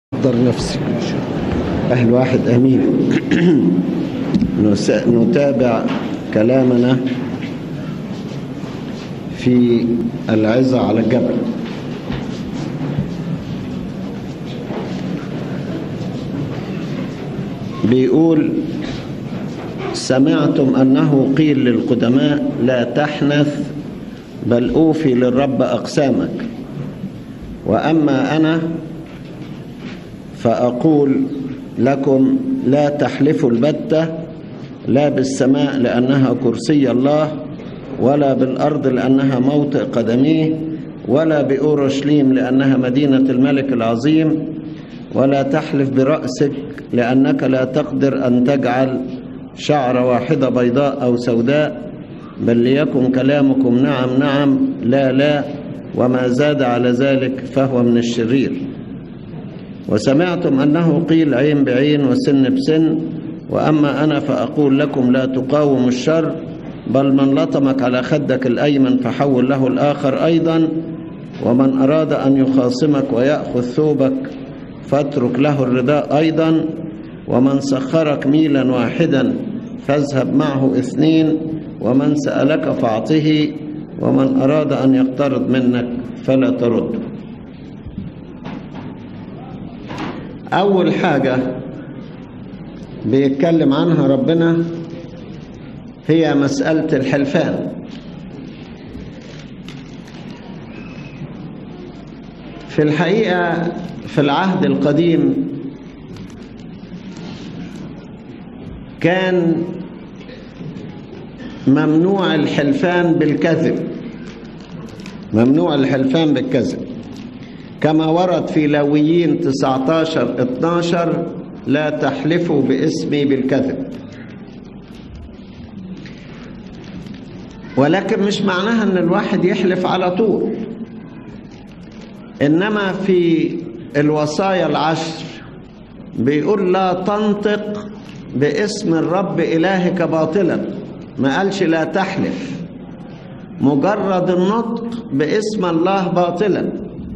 أحضر نفسي أهل واحد أمين نس- نتابع كلامنا في العظة على الجبل بيقول سمعتم أنه قيل للقدماء لا تحنث بل أوفي للرب أقسامك وأما أنا فأقول لكم لا تحلفوا البتة لا بالسماء لأنها كرسي الله ولا بالأرض لأنها موطئ قدميه ولا بأورشليم لأنها مدينة الملك العظيم ولا تحلف برأسك لأنك لا تقدر أن تجعل شعر واحدة بيضاء أو سوداء بل ليكن كلامكم نعم نعم لا لا وما زاد على ذلك فهو من الشرير وسمعتم أنه قيل عين بعين وسن بسن وأما أنا فأقول لكم لا تقاوموا الشر بل من لطمك على خدك الأيمن فحول له الآخر أيضا ومن أراد أن يخاصمك ويأخذ ثوبك فاترك له الرداء أيضا ومن سخرك ميلا واحدا فاذهب معه اثنين ومن سألك فاعطه ومن أراد أن يقترض منك فلا ترده أول حاجة بيتكلم عنها ربنا هي مسألة الحلفان في الحقيقة في العهد القديم كان ممنوع الحلفان بالكذب ممنوع الحلفان بالكذب كما ورد في لاويين 19 12 لا تحلفوا باسمي بالكذب ولكن مش معناها ان الواحد يحلف على طول انما في الوصايا العشر بيقول لا تنطق باسم الرب الهك باطلا ما قالش لا تحلف مجرد النطق باسم الله باطلا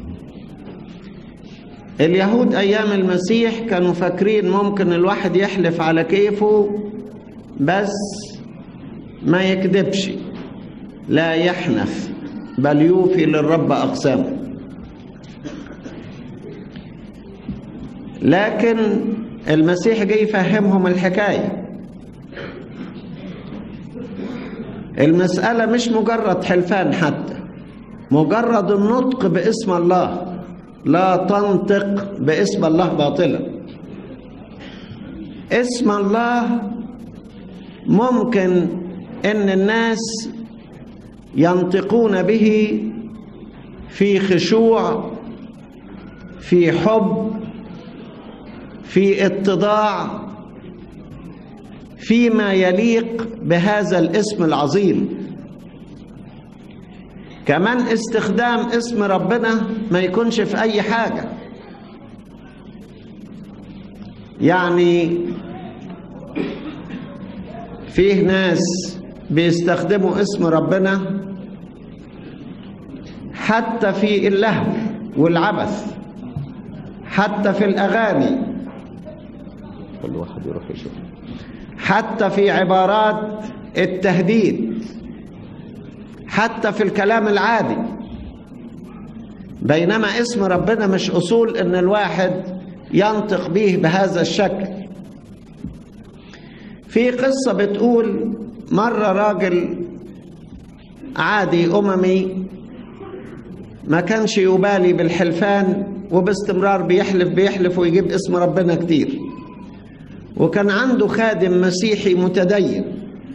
اليهود ايام المسيح كانوا فاكرين ممكن الواحد يحلف على كيفه بس ما يكذبش لا يحنث بل يوفي للرب اقسامه لكن المسيح جه يفهمهم الحكايه المساله مش مجرد حلفان حتى مجرد النطق باسم الله لا تنطق باسم الله باطلا اسم الله ممكن ان الناس ينطقون به في خشوع في حب في اتضاع فيما يليق بهذا الاسم العظيم كمان استخدام اسم ربنا ما يكونش في اي حاجه يعني فيه ناس بيستخدموا اسم ربنا حتى في اللهو والعبث حتى في الاغاني كل واحد يروح يشوف حتى في عبارات التهديد حتى في الكلام العادي بينما اسم ربنا مش اصول ان الواحد ينطق به بهذا الشكل في قصه بتقول مره راجل عادي اممي ما كانش يبالي بالحلفان وباستمرار بيحلف بيحلف ويجيب اسم ربنا كتير وكان عنده خادم مسيحي متدين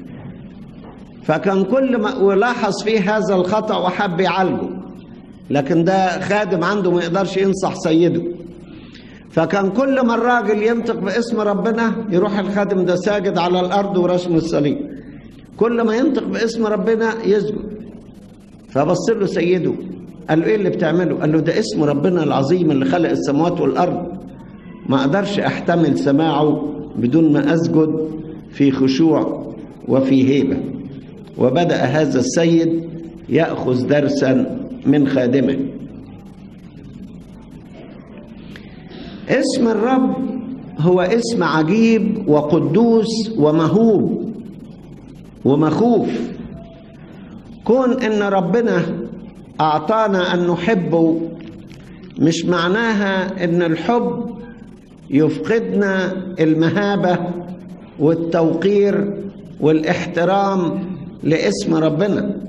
فكان كل ما ولاحظ فيه هذا الخطأ وحب يعالجه لكن ده خادم عنده ما يقدرش ينصح سيده فكان كل ما الراجل ينطق باسم ربنا يروح الخادم ده ساجد على الارض ورسم الصليب كل ما ينطق باسم ربنا يسجد فبص له سيده قال له ايه اللي بتعمله قال له ده اسم ربنا العظيم اللي خلق السماوات والارض ما اقدرش احتمل سماعه بدون ما اسجد في خشوع وفي هيبه وبدا هذا السيد ياخذ درسا من خادمه اسم الرب هو اسم عجيب وقدوس ومهوب ومخوف كون ان ربنا اعطانا ان نحبه مش معناها ان الحب يفقدنا المهابه والتوقير والاحترام لاسم ربنا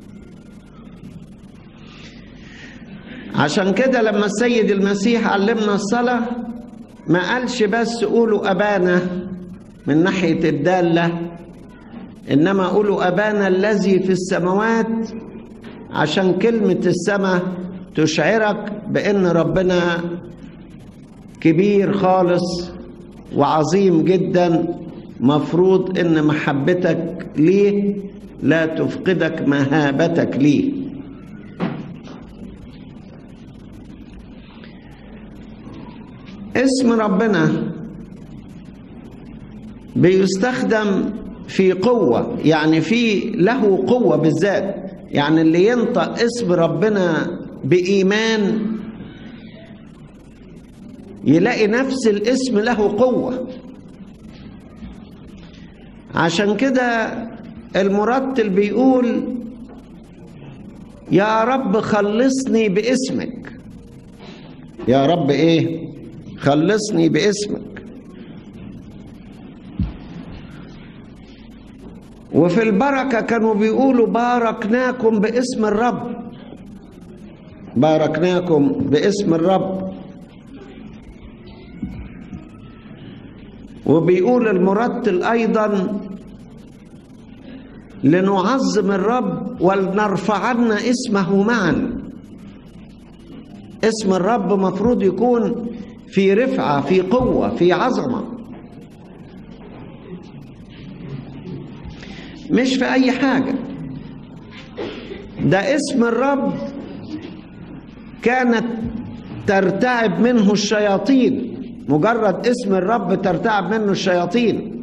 عشان كده لما السيد المسيح علمنا الصلاه ما قالش بس قولوا ابانا من ناحيه الداله انما قولوا ابانا الذي في السماوات عشان كلمه السماء تشعرك بان ربنا كبير خالص وعظيم جدا مفروض ان محبتك ليه لا تفقدك مهابتك ليه اسم ربنا بيستخدم في قوة يعني في له قوة بالذات يعني اللي ينطق اسم ربنا بإيمان يلاقي نفس الاسم له قوة عشان كده المرتل بيقول يا رب خلصني باسمك يا رب ايه خلصني باسمك وفي البركة كانوا بيقولوا باركناكم باسم الرب باركناكم باسم الرب وبيقول المرتل أيضا لنعظم الرب ولنرفعن اسمه معا اسم الرب مفروض يكون في رفعة في قوة في عظمة مش في أي حاجة ده اسم الرب كانت ترتعب منه الشياطين مجرد اسم الرب ترتعب منه الشياطين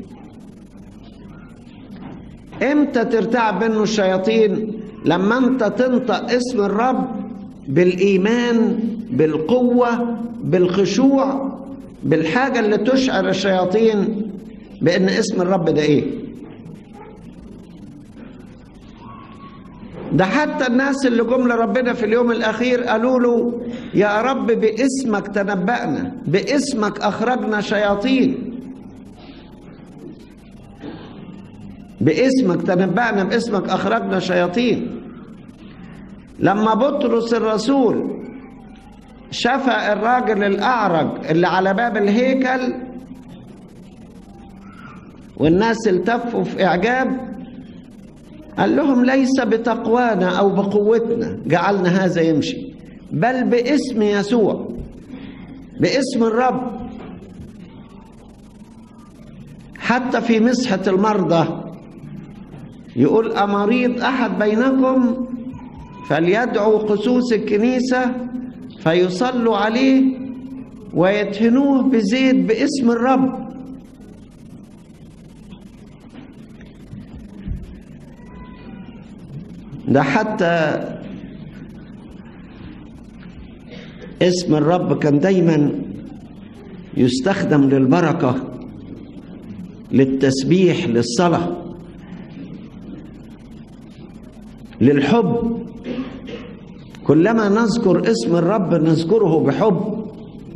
امتى ترتعب منه الشياطين لما انت تنطق اسم الرب بالايمان بالقوه بالخشوع بالحاجه اللي تشعر الشياطين بان اسم الرب ده ايه ده حتى الناس اللي جم لربنا في اليوم الاخير قالوا له يا رب باسمك تنبأنا باسمك اخرجنا شياطين باسمك تنبأنا باسمك اخرجنا شياطين لما بطرس الرسول شفى الراجل الاعرج اللي على باب الهيكل والناس التفوا في اعجاب قال لهم ليس بتقوانا او بقوتنا جعلنا هذا يمشي بل باسم يسوع باسم الرب حتى في مسحه المرضى يقول امريض احد بينكم فليدعو قسوس الكنيسه فيصلوا عليه ويدهنوه بزيت باسم الرب ده حتى اسم الرب كان دايما يستخدم للبركة للتسبيح للصلاة للحب كلما نذكر اسم الرب نذكره بحب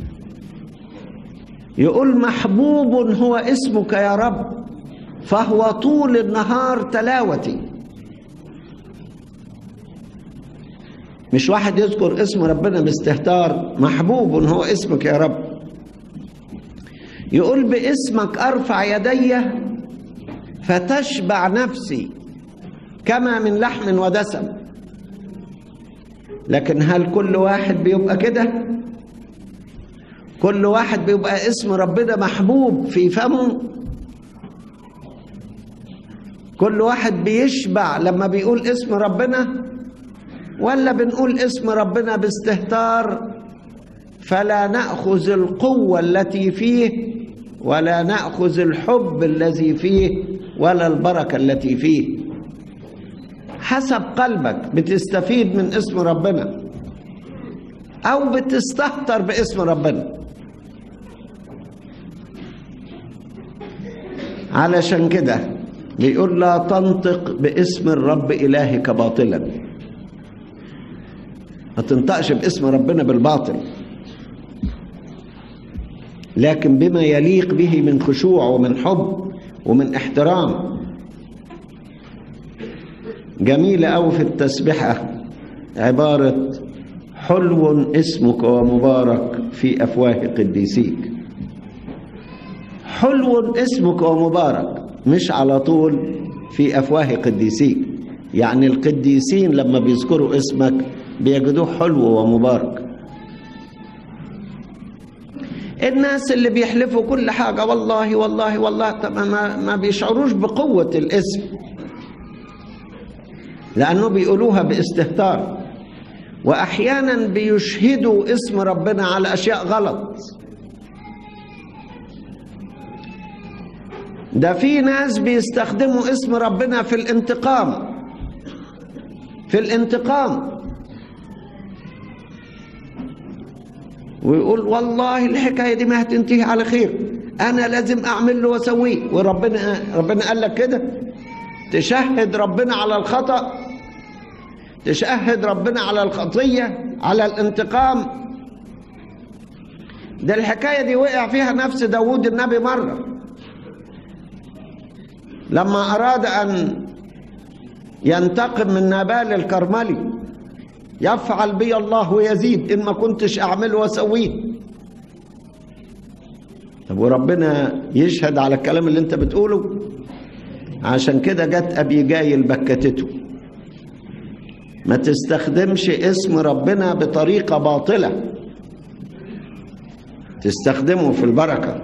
يقول محبوب هو اسمك يا رب فهو طول النهار تلاوتي مش واحد يذكر اسم ربنا باستهتار محبوب هو اسمك يا رب يقول باسمك ارفع يدي فتشبع نفسي كما من لحم ودسم لكن هل كل واحد بيبقى كده كل واحد بيبقى اسم ربنا محبوب في فمه كل واحد بيشبع لما بيقول اسم ربنا ولا بنقول اسم ربنا باستهتار فلا ناخذ القوه التي فيه ولا ناخذ الحب الذي فيه ولا البركه التي فيه حسب قلبك بتستفيد من اسم ربنا او بتستهتر باسم ربنا علشان كده بيقول لا تنطق باسم الرب إلهك باطلا ما تنطقش باسم ربنا بالباطل لكن بما يليق به من خشوع ومن حب ومن احترام جميلة أوي في التسبحة عبارة حلو اسمك ومبارك في أفواه قديسيك حلو اسمك ومبارك مش على طول في أفواه قديسيك يعني القديسين لما بيذكروا اسمك بيجدوه حلو ومبارك الناس اللي بيحلفوا كل حاجة والله والله والله طب ما, ما بيشعروش بقوة الاسم لأنه بيقولوها باستهتار وأحيانا بيشهدوا اسم ربنا على أشياء غلط ده في ناس بيستخدموا اسم ربنا في الانتقام في الانتقام ويقول والله الحكايه دي ما هتنتهي على خير انا لازم اعمل له واسويه وربنا ربنا قال لك كده تشهد ربنا على الخطا تشهد ربنا على الخطيه على الانتقام ده الحكايه دي وقع فيها نفس داوود النبي مره لما اراد ان ينتقم من نابال الكرملي يفعل بي الله ويزيد ان ما كنتش اعمله واسويه طب وربنا يشهد على الكلام اللي انت بتقوله عشان كده جت ابي جايل بكتته ما تستخدمش اسم ربنا بطريقه باطله تستخدمه في البركه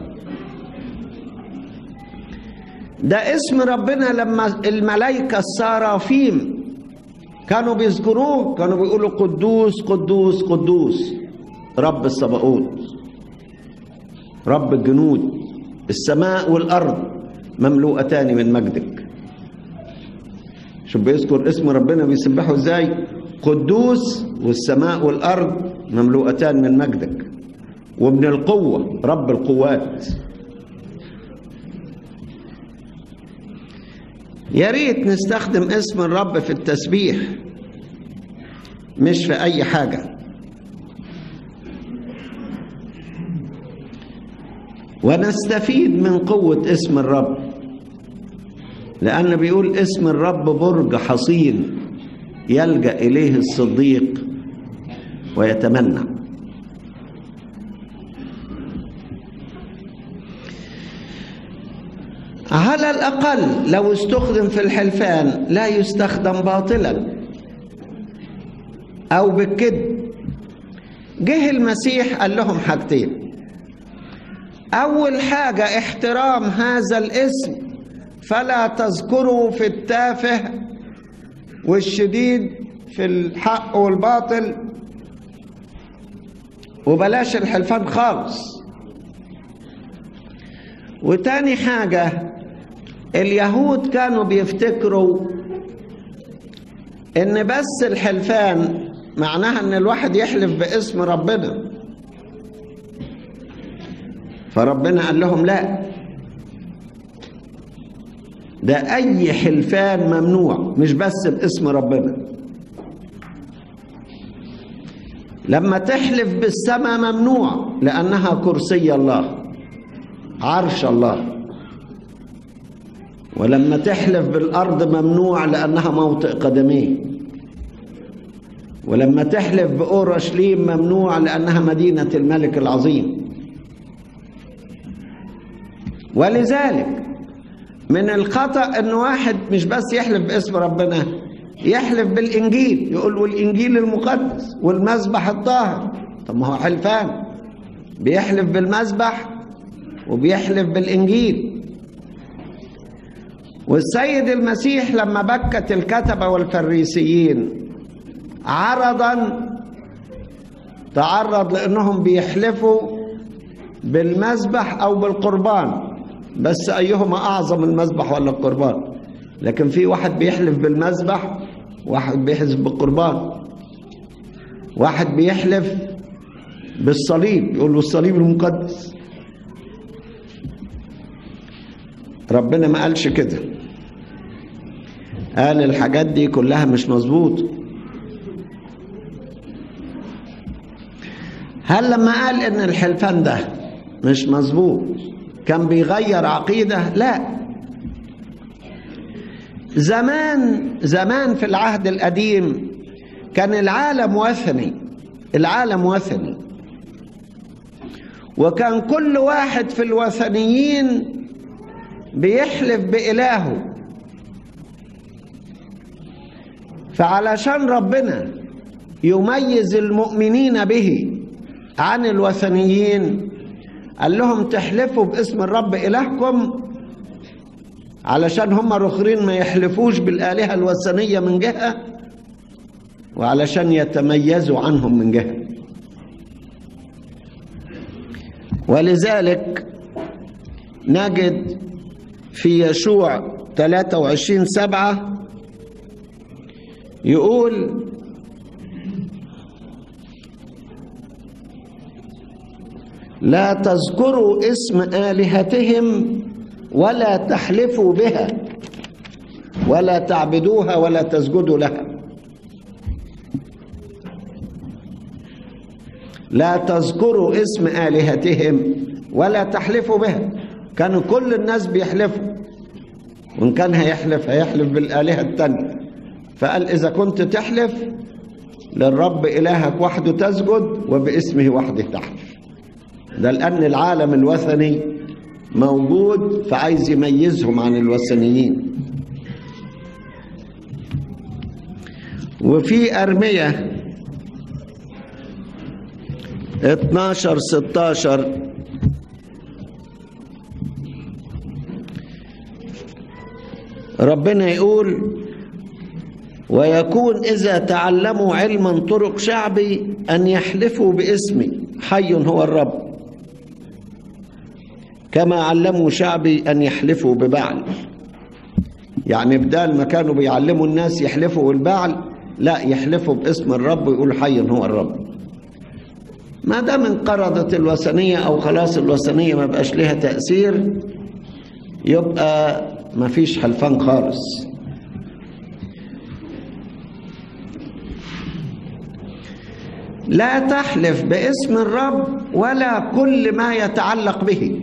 ده اسم ربنا لما الملائكه السرافيم كانوا بيذكروه كانوا بيقولوا قدوس قدوس قدوس رب السباقوت رب الجنود السماء والارض مملوءتان من مجدك شوف بيذكر اسم ربنا بيسبحوا ازاي قدوس والسماء والارض مملوءتان من مجدك ومن القوه رب القوات يا ريت نستخدم اسم الرب في التسبيح مش في اي حاجه ونستفيد من قوه اسم الرب لان بيقول اسم الرب برج حصين يلجا اليه الصديق ويتمنى على الأقل لو استخدم في الحلفان لا يستخدم باطلا أو بالكذب جه المسيح قال لهم حاجتين أول حاجة احترام هذا الاسم فلا تذكروا في التافه والشديد في الحق والباطل وبلاش الحلفان خالص وتاني حاجة اليهود كانوا بيفتكروا ان بس الحلفان معناها ان الواحد يحلف باسم ربنا فربنا قال لهم لا ده اي حلفان ممنوع مش بس باسم ربنا لما تحلف بالسماء ممنوع لانها كرسي الله عرش الله ولما تحلف بالارض ممنوع لانها موطئ قدميه ولما تحلف باورشليم ممنوع لانها مدينه الملك العظيم ولذلك من الخطا ان واحد مش بس يحلف باسم ربنا يحلف بالانجيل يقول والانجيل المقدس والمذبح الطاهر طب ما هو حلفان بيحلف بالمذبح وبيحلف بالانجيل والسيد المسيح لما بكت الكتبه والفريسيين عرضا تعرض لانهم بيحلفوا بالمذبح او بالقربان بس ايهما اعظم المذبح ولا القربان لكن في واحد بيحلف بالمذبح واحد بيحلف بالقربان واحد بيحلف بالصليب يقول له الصليب المقدس ربنا ما قالش كده قال الحاجات دي كلها مش مظبوط هل لما قال ان الحلفان ده مش مظبوط كان بيغير عقيدة لا زمان زمان في العهد القديم كان العالم وثني العالم وثني وكان كل واحد في الوثنيين بيحلف بإلهه فعلشان ربنا يميز المؤمنين به عن الوثنيين قال لهم تحلفوا باسم الرب إلهكم علشان هم الآخرين ما يحلفوش بالآلهة الوثنية من جهة وعلشان يتميزوا عنهم من جهة ولذلك نجد في يشوع 23 سبعة يقول لا تذكروا اسم آلهتهم ولا تحلفوا بها ولا تعبدوها ولا تسجدوا لها لا تذكروا اسم آلهتهم ولا تحلفوا بها كانوا كل الناس بيحلفوا وإن كان هيحلف هيحلف بالآلهة التانية فقال إذا كنت تحلف للرب إلهك وحده تسجد وباسمه وحده تحلف ده لأن العالم الوثني موجود فعايز يميزهم عن الوثنيين وفي أرمية 12 16 ربنا يقول ويكون إذا تعلموا علما طرق شعبي أن يحلفوا باسمي حي هو الرب كما علموا شعبي أن يحلفوا ببعل يعني بدال ما كانوا بيعلموا الناس يحلفوا بالبعل لا يحلفوا باسم الرب ويقول حي هو الرب ما دام انقرضت الوثنية أو خلاص الوثنية ما بقاش لها تأثير يبقى ما فيش حلفان خالص لا تحلف باسم الرب ولا كل ما يتعلق به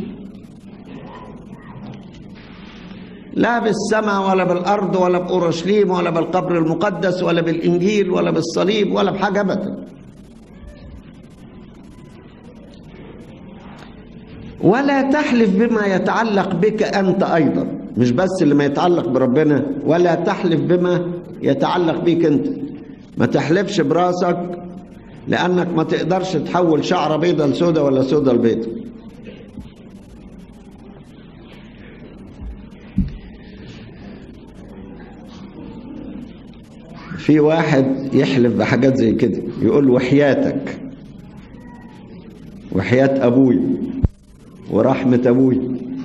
لا بالسماء ولا بالأرض ولا بأورشليم ولا بالقبر المقدس ولا بالإنجيل ولا بالصليب ولا بحاجة أبدا ولا تحلف بما يتعلق بك أنت أيضا مش بس اللي ما يتعلق بربنا ولا تحلف بما يتعلق بك أنت ما تحلفش براسك لأنك ما تقدرش تحول شعرة بيضة لسودة ولا سودة لبيضة في واحد يحلف بحاجات زي كده يقول وحياتك وحياة أبوي ورحمة أبوي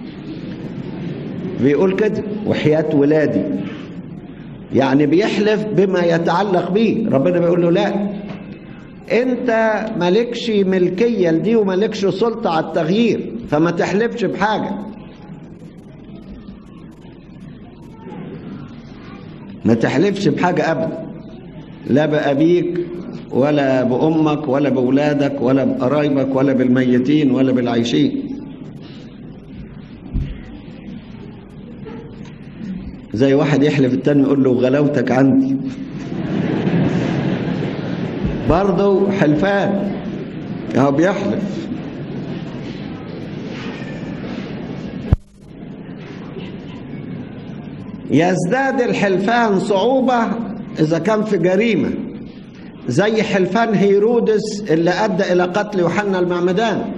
بيقول كده وحياة ولادي يعني بيحلف بما يتعلق بيه ربنا بيقول له لا انت مالكش ملكية لدي ومالكش سلطة على التغيير فما تحلفش بحاجة ما تحلفش بحاجة أبدا لا بأبيك ولا بأمك ولا بأولادك ولا بقرايبك ولا بالميتين ولا بالعايشين زي واحد يحلف التاني يقول له غلاوتك عندي برضه حلفان اهو بيحلف يزداد الحلفان صعوبة إذا كان في جريمة زي حلفان هيرودس اللي أدى إلى قتل يوحنا المعمدان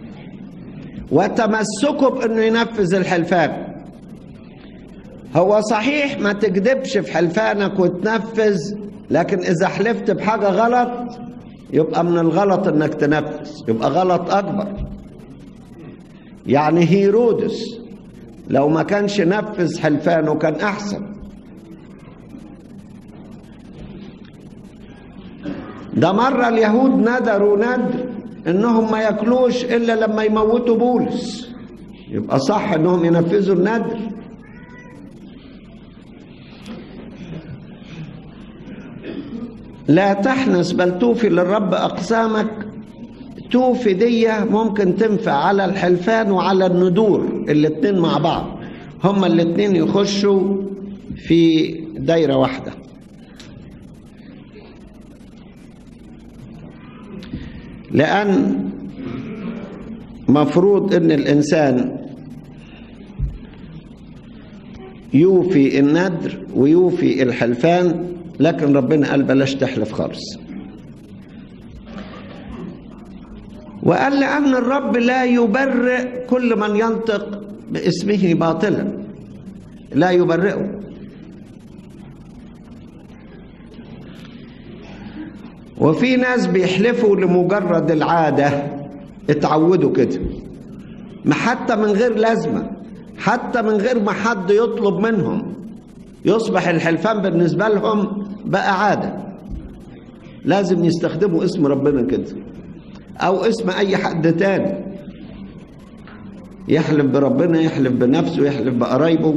وتمسكه بأنه ينفذ الحلفان هو صحيح ما تكذبش في حلفانك وتنفذ لكن إذا حلفت بحاجة غلط يبقى من الغلط إنك تنفذ يبقى غلط أكبر يعني هيرودس لو ما كانش نفذ حلفانه كان أحسن ده مرة اليهود ندروا ندر إنهم ما ياكلوش إلا لما يموتوا بولس يبقى صح انهم ينفذوا النذر لا تحنس بل توفي للرب اقسامك توفي دي ممكن تنفع على الحلفان وعلى الندور الاتنين مع بعض هما الاتنين يخشوا في دايرة واحدة لأن مفروض ان الانسان يوفي الندر ويوفي الحلفان لكن ربنا قال بلاش تحلف خالص وقال لأن الرب لا يبرئ كل من ينطق باسمه باطلا لا يبرئه وفي ناس بيحلفوا لمجرد العادة اتعودوا كده ما حتى من غير لازمة حتى من غير ما حد يطلب منهم يصبح الحلفان بالنسبة لهم بقى عادة لازم يستخدموا اسم ربنا كده او اسم اي حد تاني يحلف بربنا يحلف بنفسه يحلف بقرايبه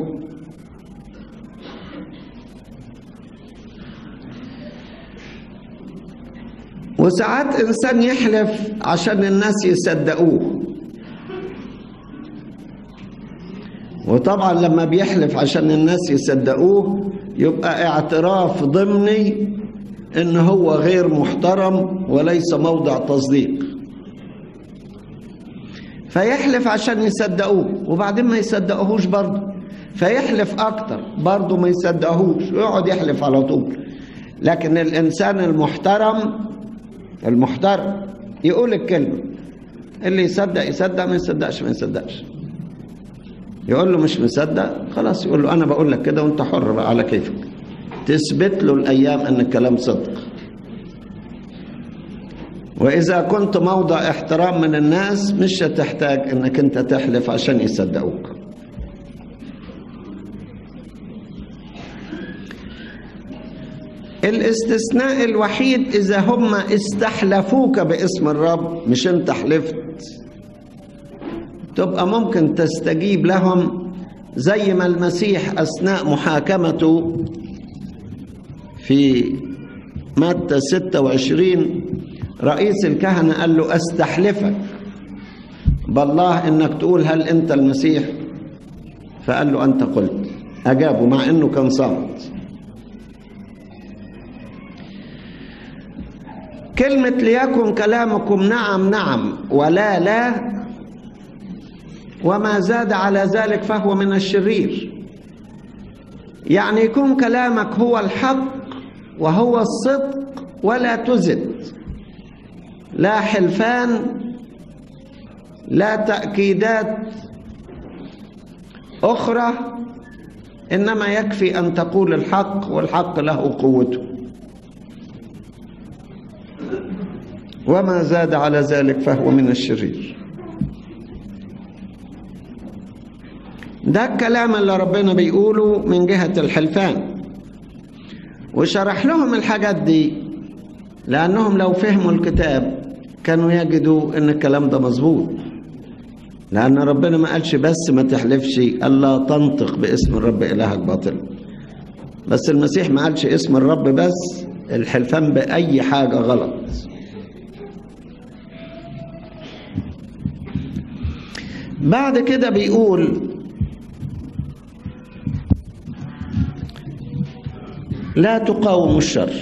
وساعات انسان يحلف عشان الناس يصدقوه وطبعا لما بيحلف عشان الناس يصدقوه يبقى اعتراف ضمني ان هو غير محترم وليس موضع تصديق فيحلف عشان يصدقوه وبعدين ما يصدقوهوش برضه فيحلف اكتر برضه ما يصدقوهوش ويقعد يحلف على طول لكن الانسان المحترم المحترم يقول الكلمه اللي يصدق يصدق ما يصدقش ما يصدقش يقول له مش مصدق خلاص يقول له انا بقول لك كده وانت حر بقى على كيفك تثبت له الايام ان الكلام صدق واذا كنت موضع احترام من الناس مش هتحتاج انك انت تحلف عشان يصدقوك الاستثناء الوحيد اذا هم استحلفوك باسم الرب مش انت حلفت تبقى ممكن تستجيب لهم زي ما المسيح اثناء محاكمته في متى 26 رئيس الكهنة قال له استحلفك بالله انك تقول هل انت المسيح فقال له انت قلت اجابه مع انه كان صامت كلمة ليكن كلامكم نعم نعم ولا لا وما زاد على ذلك فهو من الشرير يعني يكون كلامك هو الحق وهو الصدق ولا تزد لا حلفان لا تأكيدات أخرى إنما يكفي أن تقول الحق والحق له قوته وما زاد على ذلك فهو من الشرير ده الكلام اللي ربنا بيقوله من جهة الحلفان وشرح لهم الحاجات دي لأنهم لو فهموا الكتاب كانوا يجدوا ان الكلام ده مظبوط لأن ربنا ما قالش بس ما تحلفش ألا تنطق باسم الرب إلهك باطل بس المسيح ما قالش اسم الرب بس الحلفان بأي حاجة غلط بعد كده بيقول لا تقاوم الشر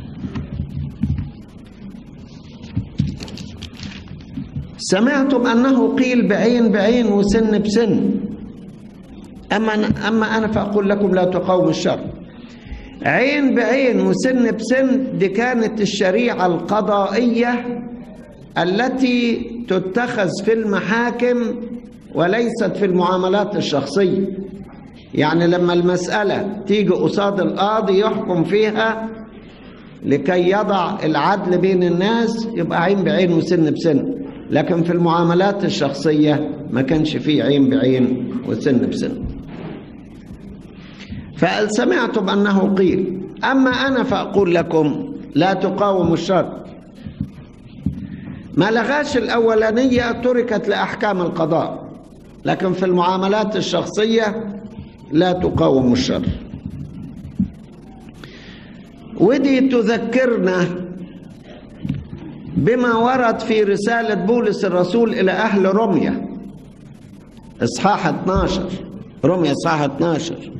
سمعتم أنه قيل بعين بعين وسن بسن أما أما أنا فأقول لكم لا تقاوم الشر عين بعين وسن بسن دي كانت الشريعة القضائية التي تتخذ في المحاكم وليست في المعاملات الشخصية يعني لما المسألة تيجي قصاد القاضي يحكم فيها لكي يضع العدل بين الناس يبقى عين بعين وسن بسن لكن في المعاملات الشخصية ما كانش فيه عين بعين وسن بسن فقال سمعتم أنه قيل أما أنا فأقول لكم لا تقاوموا الشر ما لغاش الأولانية تركت لأحكام القضاء لكن في المعاملات الشخصية لا تقاوم الشر ودي تذكرنا بما ورد في رسالة بولس الرسول إلى أهل روميا إصحاح 12 روميا إصحاح 12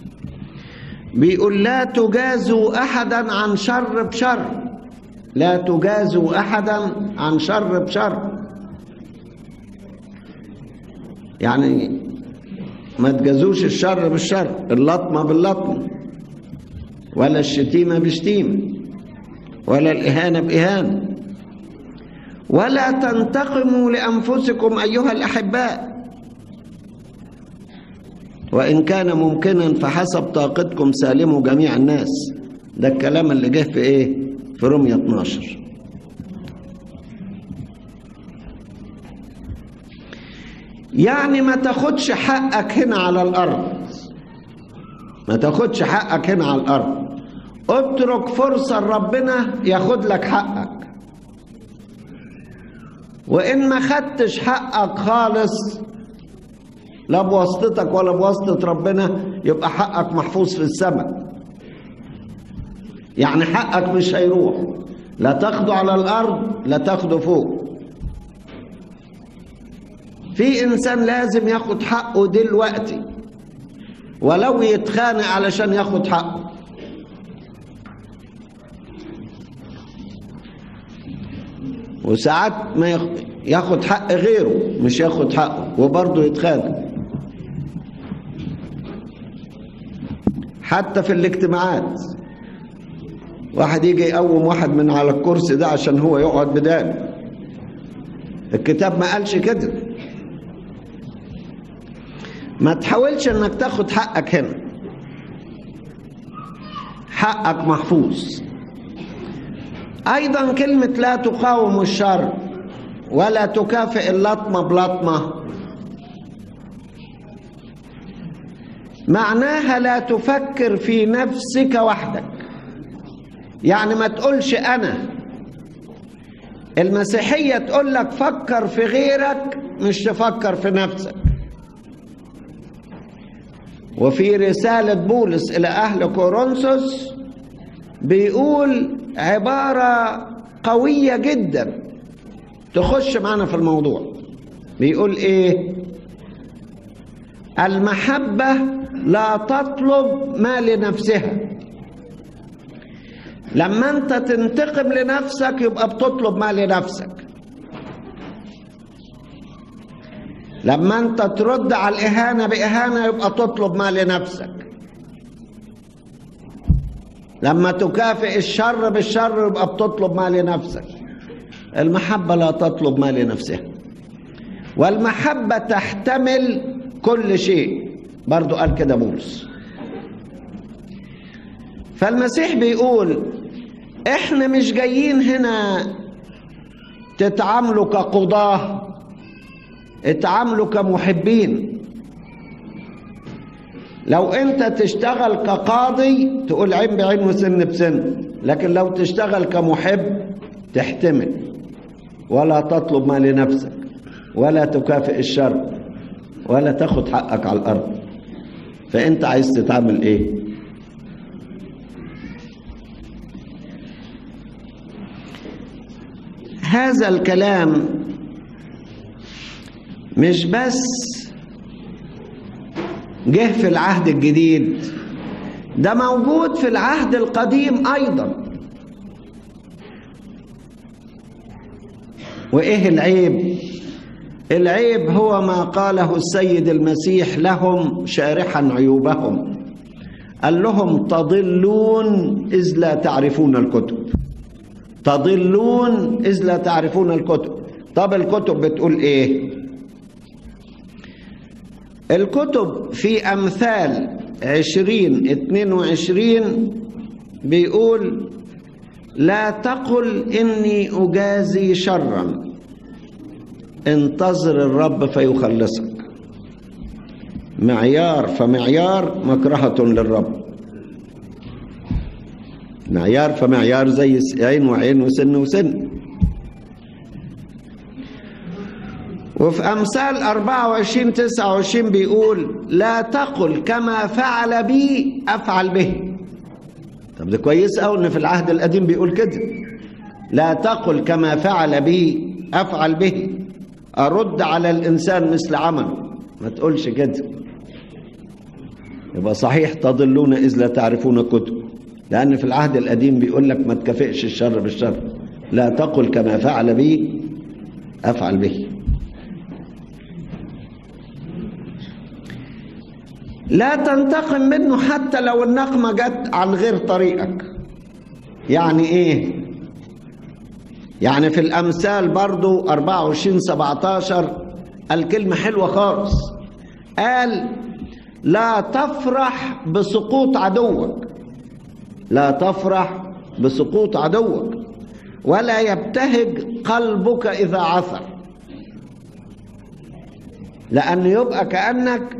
بيقول لا تجازوا أحدا عن شر بشر لا تجازوا أحدا عن شر بشر يعني ما تجازوش الشر بالشر اللطمة باللطمة ولا الشتيمة بشتيمة ولا الإهانة بإهانة ولا تنتقموا لأنفسكم أيها الأحباء وإن كان ممكنا فحسب طاقتكم سالموا جميع الناس ده الكلام اللي جه في إيه في رمية 12 يعني ما تاخدش حقك هنا على الأرض ما تاخدش حقك هنا على الأرض اترك فرصة لربنا ياخد لك حقك وإن ما خدتش حقك خالص لا بواسطتك ولا بواسطة ربنا يبقى حقك محفوظ في السماء يعني حقك مش هيروح لا تاخده على الأرض لا تاخده فوق في إنسان لازم ياخد حقه دلوقتي ولو يتخانق علشان ياخد حقه وساعات ما ياخد حق غيره مش ياخد حقه وبرضه يتخانق حتى في الاجتماعات واحد يجي يقوم واحد من على الكرسي ده عشان هو يقعد بداله الكتاب ما قالش كده ما تحاولش انك تاخد حقك هنا حقك محفوظ ايضا كلمه لا تقاوم الشر ولا تكافئ اللطمه بلطمه معناها لا تفكر في نفسك وحدك يعني ما تقولش انا المسيحيه تقول لك فكر في غيرك مش تفكر في نفسك وفي رسالة بولس إلى أهل كورنثوس بيقول عبارة قوية جدا تخش معنا في الموضوع بيقول إيه المحبة لا تطلب ما لنفسها لما أنت تنتقم لنفسك يبقى بتطلب ما لنفسك لما انت ترد على الاهانه باهانه يبقى تطلب ما لنفسك لما تكافئ الشر بالشر يبقى بتطلب ما لنفسك المحبه لا تطلب ما لنفسها والمحبه تحتمل كل شيء برضو قال كده بولس فالمسيح بيقول احنا مش جايين هنا تتعاملوا كقضاه اتعاملوا كمحبين لو انت تشتغل كقاضي تقول عين بعين وسن بسن لكن لو تشتغل كمحب تحتمل ولا تطلب ما لنفسك ولا تكافئ الشر ولا تاخد حقك على الارض فانت عايز تتعامل ايه هذا الكلام مش بس جه في العهد الجديد ده موجود في العهد القديم ايضا وايه العيب العيب هو ما قاله السيد المسيح لهم شارحا عيوبهم قال لهم تضلون اذ لا تعرفون الكتب تضلون اذ لا تعرفون الكتب طب الكتب بتقول ايه الكتب في أمثال عشرين اتنين وعشرين بيقول لا تقل إني أجازي شرا انتظر الرب فيخلصك معيار فمعيار مكرهة للرب معيار فمعيار زي عين وعين وسن وسن وفي أمثال 24 29 بيقول لا تقل كما فعل بي أفعل به طب ده كويس أوي إن في العهد القديم بيقول كده لا تقل كما فعل بي أفعل به أرد على الإنسان مثل عمله ما تقولش كده يبقى صحيح تضلون إذ لا تعرفون كتب لأن في العهد القديم بيقول لك ما تكافئش الشر بالشر لا تقل كما فعل بي أفعل به لا تنتقم منه حتى لو النقمة جت عن غير طريقك يعني ايه يعني في الأمثال برضو 24 17 الكلمة حلوة خالص قال لا تفرح بسقوط عدوك لا تفرح بسقوط عدوك ولا يبتهج قلبك إذا عثر لأن يبقى كأنك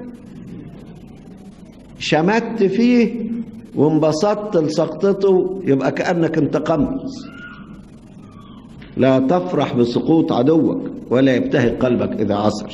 شمت فيه وانبسطت لسقطته يبقى كأنك انتقمت لا تفرح بسقوط عدوك ولا يبتهج قلبك إذا عصر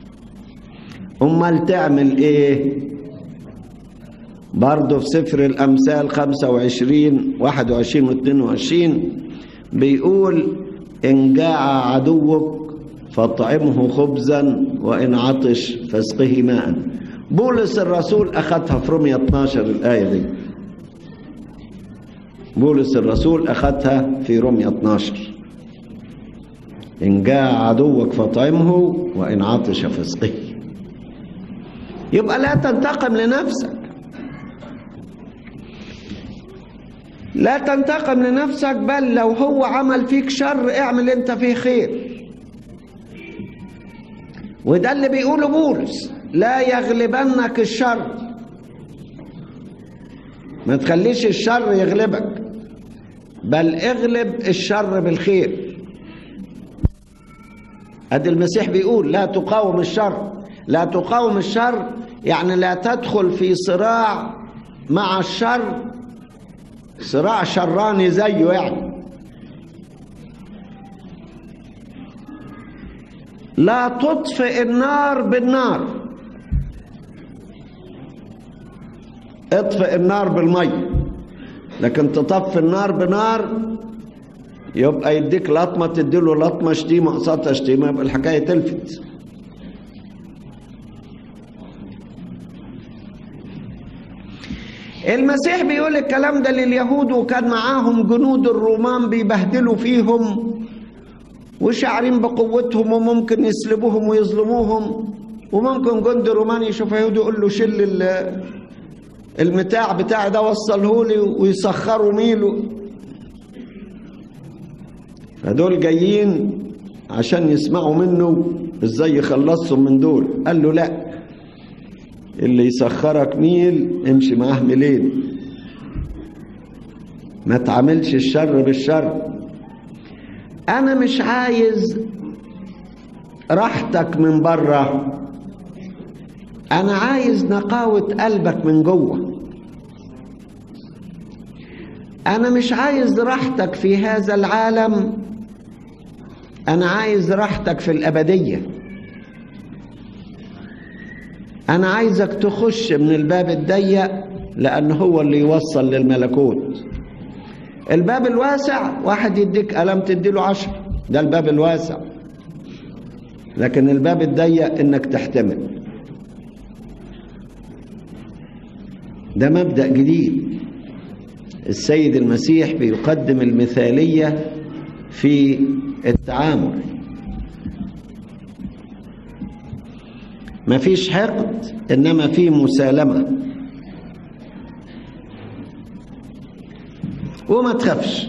أمال تعمل إيه برضه في سفر الأمثال 25 21 و 22 بيقول إن جاع عدوك فاطعمه خبزا وإن عطش فاسقه ماء بولس الرسول أخذها في رومية 12 الآية دي بولس الرسول أخذها في رومية 12 إن جاع عدوك فاطعمه وإن عطش فاسقه يبقى لا تنتقم لنفسك لا تنتقم لنفسك بل لو هو عمل فيك شر اعمل انت فيه خير وده اللي بيقوله بولس لا يغلبنك الشر ما تخليش الشر يغلبك بل اغلب الشر بالخير ادي المسيح بيقول لا تقاوم الشر لا تقاوم الشر يعني لا تدخل في صراع مع الشر صراع شراني زيه يعني لا تطفئ النار بالنار اطفئ النار بالمي لكن تطفي النار بنار يبقى يديك لطمه تديله لطمه شتيمه قصادها شتيمه يبقى الحكايه تلفت المسيح بيقول الكلام ده لليهود وكان معاهم جنود الرومان بيبهدلوا فيهم وشاعرين بقوتهم وممكن يسلبوهم ويظلموهم وممكن جند روماني يشوف يهودي يقول له شل المتاع بتاعي ده وصله لي ويسخروا ميله فدول جايين عشان يسمعوا منه ازاي يخلصهم من دول قال له لا اللي يسخرك ميل امشي معاه ميلين ما تعملش الشر بالشر انا مش عايز راحتك من بره انا عايز نقاوة قلبك من جوه انا مش عايز راحتك في هذا العالم انا عايز راحتك في الابديه أنا عايزك تخش من الباب الضيق لأن هو اللي يوصل للملكوت الباب الواسع واحد يديك قلم تديله عشر ده الباب الواسع لكن الباب الضيق إنك تحتمل ده مبدأ جديد السيد المسيح بيقدم المثالية في التعامل ما فيش حقد انما في مسالمه وما تخافش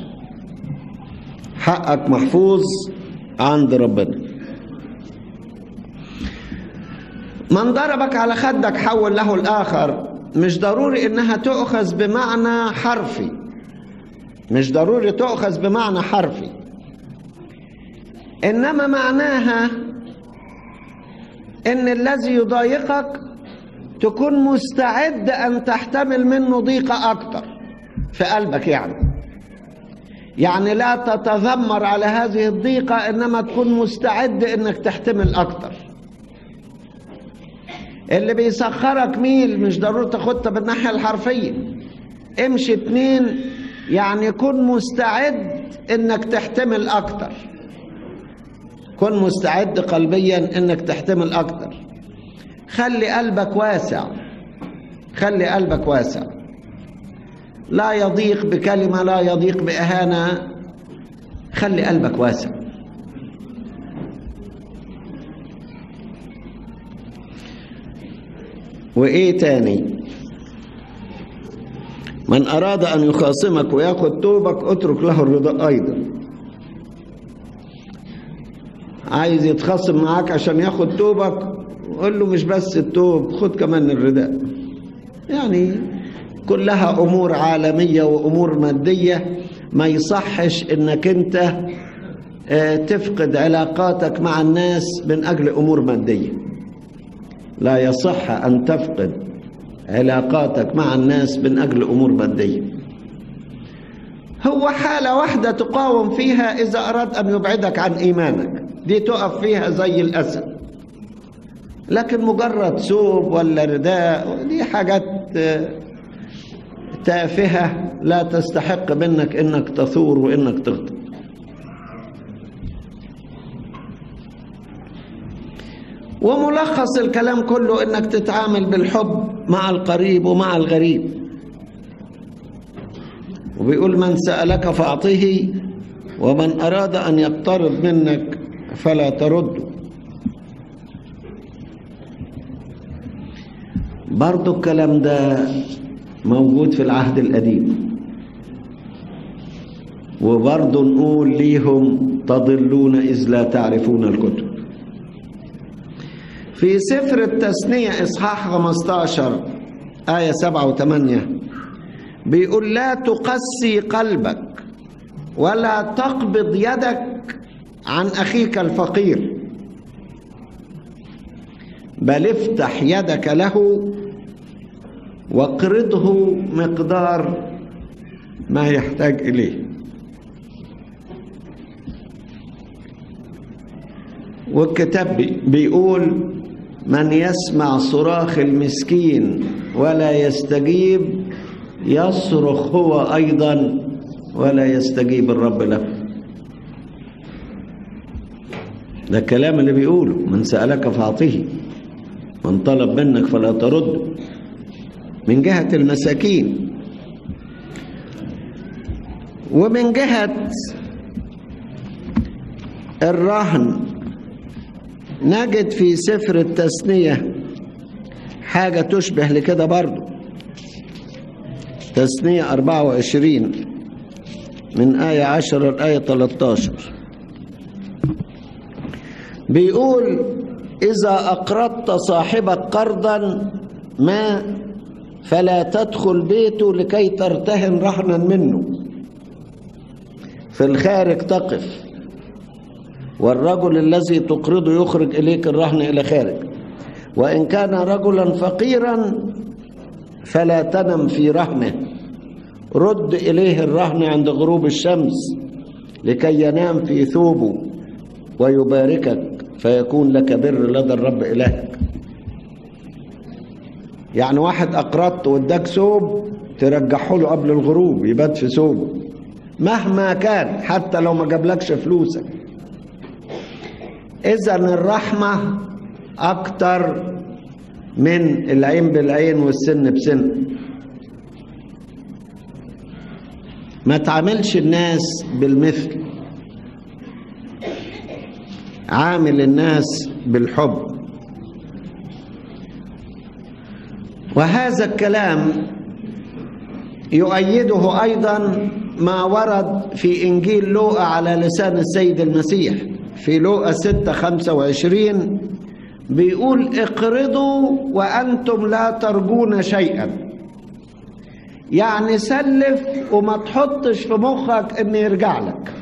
حقك محفوظ عند ربنا من ضربك على خدك حول له الاخر مش ضروري انها تؤخذ بمعنى حرفي مش ضروري تؤخذ بمعنى حرفي انما معناها ان الذي يضايقك تكون مستعد ان تحتمل منه ضيقه اكتر في قلبك يعني يعني لا تتذمر على هذه الضيقة إنما تكون مستعد إنك تحتمل أكتر اللي بيسخرك ميل مش ضروري تاخدها بالناحية الحرفية امشي اتنين يعني كن مستعد انك تحتمل اكتر كن مستعد قلبيا انك تحتمل اكتر خلي قلبك واسع خلي قلبك واسع لا يضيق بكلمة لا يضيق بإهانة خلي قلبك واسع وإيه تاني من أراد أن يخاصمك وياخد توبك اترك له الرضا أيضا عايز يتخاصم معاك عشان ياخد توبك قول له مش بس التوب خد كمان الرداء يعني كلها أمور عالمية وأمور مادية ما يصحش إنك أنت تفقد علاقاتك مع الناس من أجل أمور مادية لا يصح أن تفقد علاقاتك مع الناس من أجل أمور مادية هو حالة واحدة تقاوم فيها إذا أراد أن يبعدك عن إيمانك دي تقف فيها زي الأسد لكن مجرد ثوب ولا رداء دي حاجات تافهة لا تستحق منك إنك تثور وإنك تغضب وملخص الكلام كله انك تتعامل بالحب مع القريب ومع الغريب وبيقول من سألك فأعطيه ومن أراد أن يقترض منك فلا ترده برضو الكلام ده موجود في العهد القديم وبرضو نقول ليهم تضلون إذ لا تعرفون الكتب في سفر التثنية إصحاح 15 آية 7 و8 بيقول لا تقسي قلبك ولا تقبض يدك عن أخيك الفقير بل افتح يدك له واقرضه مقدار ما يحتاج إليه والكتاب بيقول من يسمع صراخ المسكين ولا يستجيب يصرخ هو ايضا ولا يستجيب الرب له ده الكلام اللي بيقوله من سألك فأعطيه من طلب منك فلا ترد من جهة المساكين ومن جهة الرهن نجد في سفر التثنية حاجة تشبه لكده برضو تثنية 24 من آية 10 لآية 13 بيقول إذا أقرضت صاحبك قرضا ما فلا تدخل بيته لكي ترتهن رهنا منه في الخارج تقف والرجل الذي تقرضه يخرج إليك الرهن إلى خارج وإن كان رجلا فقيرا فلا تنم في رهنه رد إليه الرهن عند غروب الشمس لكي ينام في ثوبه ويباركك فيكون لك بر لدى الرب إلهك يعني واحد أقرضت واداك ثوب ترجعه له قبل الغروب يبات في ثوبه مهما كان حتى لو ما جابلكش فلوسك إذا الرحمة أكتر من العين بالعين والسن بسن ما تعاملش الناس بالمثل عامل الناس بالحب وهذا الكلام يؤيده أيضا ما ورد في إنجيل لوقا على لسان السيد المسيح في لوقا 6 25 بيقول اقرضوا وأنتم لا ترجون شيئا يعني سلف وما تحطش في مخك ان يرجع لك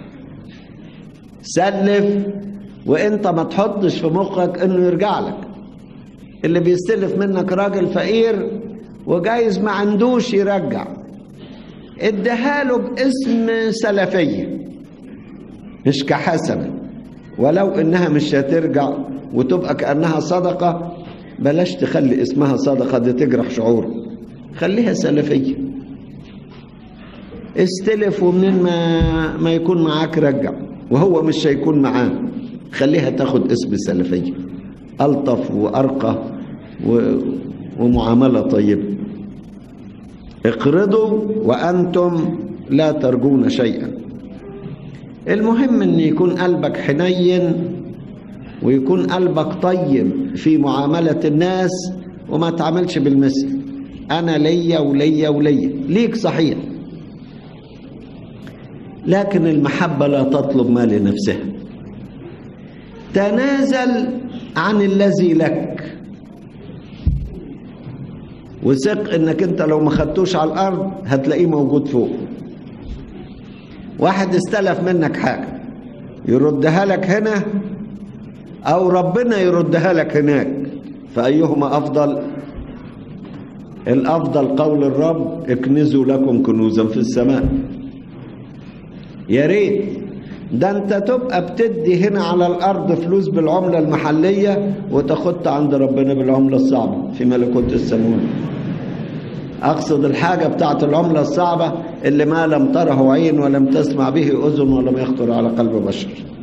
سلف وانت ما تحطش في مخك انه يرجع لك اللي بيستلف منك راجل فقير وجايز ما عندوش يرجع اديها له باسم سلفية مش كحسنة ولو انها مش هترجع وتبقى كأنها صدقة بلاش تخلي اسمها صدقة دي تجرح شعوره خليها سلفية استلف ومنين ما ما يكون معاك رجع وهو مش هيكون معاه خليها تاخد اسم سلفية ألطف وأرقى و... ومعاملة طيبة اقرضوا وأنتم لا ترجون شيئا المهم ان يكون قلبك حنين ويكون قلبك طيب في معاملة الناس وما تعملش بالمثل أنا ليا وليا وليا ليك صحيح لكن المحبة لا تطلب ما لنفسها تنازل عن الذي لك وثق انك انت لو ما خدتوش على الارض هتلاقيه موجود فوق واحد استلف منك حاجة يردها لك هنا او ربنا يردها لك هناك فايهما افضل الافضل قول الرب اكنزوا لكم كنوزا في السماء يا ريت ده انت تبقى بتدي هنا على الارض فلوس بالعمله المحليه وتاخدها عند ربنا بالعمله الصعبه في ملكوت السماوات اقصد الحاجه بتاعت العمله الصعبه اللي ما لم تره عين ولم تسمع به اذن ولم يخطر على قلب بشر